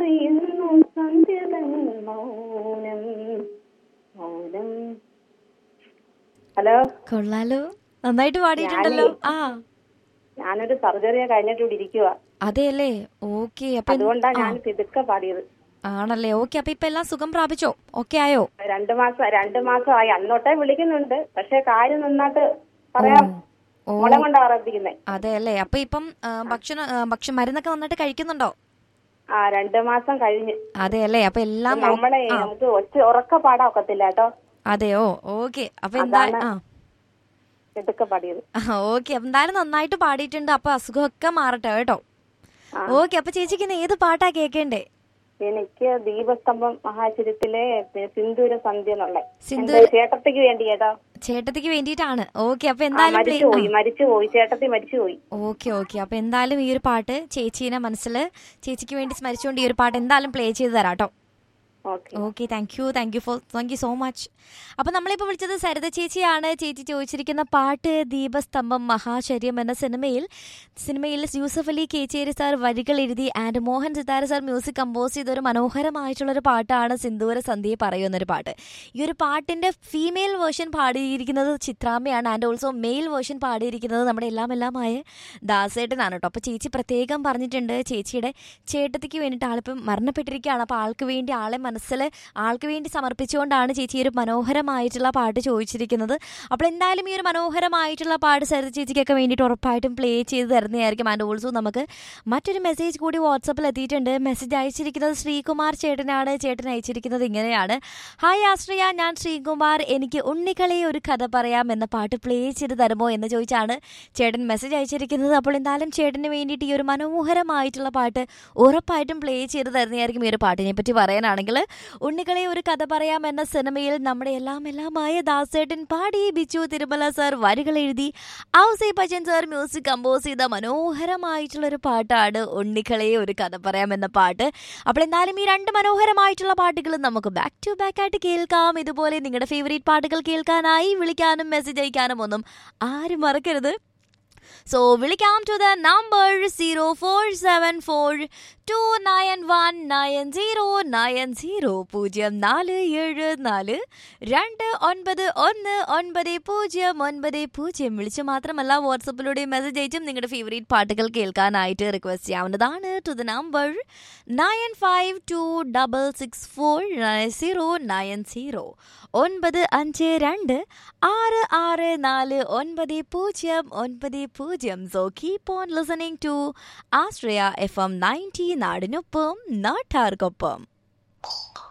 അറിയുന്നു സന്ധ്യതൻ മൗനം മൗനം ഹലോ കൊള്ളാലോ നന്നായിട്ട് പാടിയിട്ടുണ്ടല്ലോ ആ ഞാനൊരു സർജറി കഴിഞ്ഞിട്ട് ഇവിടെ ഇരിക്കുക അതെയല്ലേ ഓക്കെ അപ്പൊ എന്ത്- അതുകൊണ്ടാ ആ, ഞാൻ പിതുക്കെ പാടിയത് ആണല്ലേ ഓക്കെ അപ്പൊ ഇപ്പൊ എല്ലാം സുഖം പ്രാപിച്ചോ ഓക്കെ ആയോ രണ്ടു മാസം രണ്ടു മാസമായി അന്നോട്ടേ വിളിക്കുന്നുണ്ട് പക്ഷെ കാര്യം നന്നായിട്ട് പറയാം ഓ മുള കൊണ്ടാ ആരംഭിക്കുന്നേ അതെ അല്ലേ അപ്പൊ ഇപ്പം ആ, ഭക്ഷണം ആ, ഭക്ഷ മരുന്നൊക്കെ നന്നായിട്ട് കഴിക്കുന്നുണ്ടോ ആ രണ്ടു മാസം കഴിഞ്ഞ് അതെ അല്ലേ അപ്പൊ എല്ലാം ഓ- നമ്മളെ നമുക്ക് ഒച്ച ഉറക്ക പാടാൻ ഒക്കത്തില്ല കേട്ടോ അതെയോ ഓക്കെ അപ്പൊ എന്താ ആ പിതുക്കെ പാടിയത് ഓക്കെ എന്തായാലും നന്നായിട്ട് പാടിയിട്ടുണ്ട് അപ്പൊ അസുഖമൊക്കെ മാറട്ടെ കേട്ടോ ഓക്കെ അപ്പൊ ചേച്ചിക്ക് ഇന്ന് ഏത് പാട്ടാ കേക്കേണ്ടേ എനിക്ക് ദീപസ്തംഭം മഹാചരിത്തിലെ സിന്ദൂര സന്ധ്യ എന്നുള്ള സിന്ദൂര- എന്റെ ചേട്ടത്തിക്ക് വേണ്ടി കേട്ടോ ചേട്ടത്തിക്ക് വേണ്ടിയിട്ടാണ് ഓക്കെ അപ്പൊ ആ, എന്തായാലും play- മരിച്ചുപോയി മരിച്ചുപോയി ചേട്ടത്തി മരിച്ചുപോയി ഓക്കെ ഓക്കെ അപ്പൊ എന്തായാലും ഈ ഒരു പാട്ട് ചേച്ചീനെ മനസ്സിൽ ചേച്ചിക്ക് വേണ്ടി സ്മരിച്ചുകൊണ്ട് ഈ ഒരു പാട്ട് എന്തായാലും പ്ലേ ചെയ്ത് തരാം കേട്ടോ okay okay thank you thank you for thank you so much അപ്പോൾ നമ്മളിപ്പോൾ വിളിച്ചത് സരിത ചേച്ചിയാണ് ചേച്ചി ചോദിച്ചിരിക്കുന്ന പാട്ട് ദീപസ്തംഭം മഹാചര്യം എന്ന സിനിമയിൽ സിനിമയിൽ യൂസഫ് അലി കേച്ചേരി സാർ വരികൾ എഴുതി and Mohan Sithara sir music compose ചെയ്ത ഒരു മനോഹരമായിട്ടുള്ളൊരു പാട്ടാണ് സിന്ദൂര സന്ധ്യയെ പറയുന്നൊരു പാട്ട് ഈ ഒരു പാട്ടിൻ്റെ ഫീമെയിൽ വേർഷൻ പാടിയിരിക്കുന്നത് ചിത്രാമ്മയാണ് ആൻഡ് ഓൾസോ മെയിൽ വേർഷൻ പാടിയിരിക്കുന്നത് നമ്മുടെ എല്ലാം എല്ലാമായ ദാസേട്ടനാണ് കേട്ടോ അപ്പോൾ ചേച്ചി പ്രത്യേകം പറഞ്ഞിട്ടുണ്ട് ചേച്ചിയുടെ ചേട്ടത്തിക്ക് വേണ്ടിയിട്ട് ആളിപ്പം മരണപ്പെട്ടിരിക്കുകയാണ് അപ്പോൾ ആൾക്ക് വേണ്ടി ആളെ മനസ്സിൽ ആൾക്ക് വേണ്ടി സമർപ്പിച്ചുകൊണ്ടാണ് ചേച്ചി ഈ ഒരു മനോഹരമായിട്ടുള്ള പാട്ട് ചോദിച്ചിരിക്കുന്നത് അപ്പോൾ എന്തായാലും ഈ ഒരു മനോഹരമായിട്ടുള്ള പാട്ട് സരിത ചേച്ചിക്കൊക്കെ വേണ്ടിയിട്ട് ഉറപ്പായിട്ടും പ്ലേ ചെയ്ത് തരുന്നതായിരിക്കും ആൻഡ് ഓൾസോ നമുക്ക് മറ്റൊരു മെസ്സേജ് കൂടി വാട്സപ്പിൽ എത്തിയിട്ടുണ്ട് മെസ്സേജ് അയച്ചിരിക്കുന്നത് ശ്രീകുമാർ ചേട്ടനാണ് ചേട്ടൻ അയച്ചിരിക്കുന്നത് ഇങ്ങനെയാണ് ഹായ് ആശ്രയ ഞാൻ ശ്രീകുമാർ എനിക്ക് ഉണ്ണികളെ ഒരു കഥ പറയാം എന്ന പാട്ട് പ്ലേ ചെയ്ത് തരുമോ എന്ന് ചോദിച്ചാണ് ചേട്ടൻ മെസ്സേജ് അയച്ചിരിക്കുന്നത് അപ്പോൾ എന്തായാലും ചേട്ടന് വേണ്ടിയിട്ട് ഈ ഒരു മനോഹരമായിട്ടുള്ള പാട്ട് ഉറപ്പായിട്ടും പ്ലേ ചെയ്ത് തരുന്നതായിരിക്കും ഈ ഒരു പാട്ടിനെ പറ്റി പറയാനാണെങ്കിൽ ഉണ്ണികളെ ഒരു കഥ പറയാം എന്ന സിനിമയിൽ നമ്മുടെ എല്ലാം എല്ലാമായ ദാസേട്ടൻ പാടി ബിച്ചു തിരുമല സാർ വരികൾ എഴുതി Ouseppachan sir music compose ചെയ്ത മനോഹരമായിട്ടുള്ള ഒരു പാട്ടാണ് ഉണ്ണികളെ ഒരു കഥ പറയാം എന്ന പാട്ട് അപ്പോൾ എന്തായാലും ഈ രണ്ട് മനോഹരമായിട്ടുള്ള പാട്ടുകൾ നമുക്ക് ബാക്ക് ടു ബാക്ക് ആയിട്ട് കേൾക്കാം ഇതുപോലെ നിങ്ങളുടെ ഫേവറേറ്റ് പാട്ടുകൾ കേൾക്കാനായി വിളിക്കാനും മെസ്സേജ് അയക്കാനും ഒന്നും ആരും മറക്കരുത് സോ വിളിക്കാം to the number zero four seven four two nine one nine zero nine zero പൂജ്യം നാല് ഏഴ് നാല് രണ്ട് ഒൻപത് ഒന്ന് ഒൻപത് പൂജ്യം ഒൻപത് പൂജ്യം വിളിച്ച് മാത്രമല്ല വാട്സപ്പിലൂടെ മെസ്സേജ് അയച്ചും നിങ്ങളുടെ ഫേവറേറ്റ് പാട്ടുകൾ കേൾക്കാനായിട്ട് റിക്വസ്റ്റ് ചെയ്യാവുന്നതാണ് to the number nine five two double six four nine zero nine zero ഒൻപത് അഞ്ച് രണ്ട് ആറ് ആറ് നാല് ഒൻപത് പൂജ്യം ഒൻപത് പൂജ്യം so keep on listening to Ashraya F M ninety നാടിനൊപ്പം നാട്ടാർക്കൊപ്പം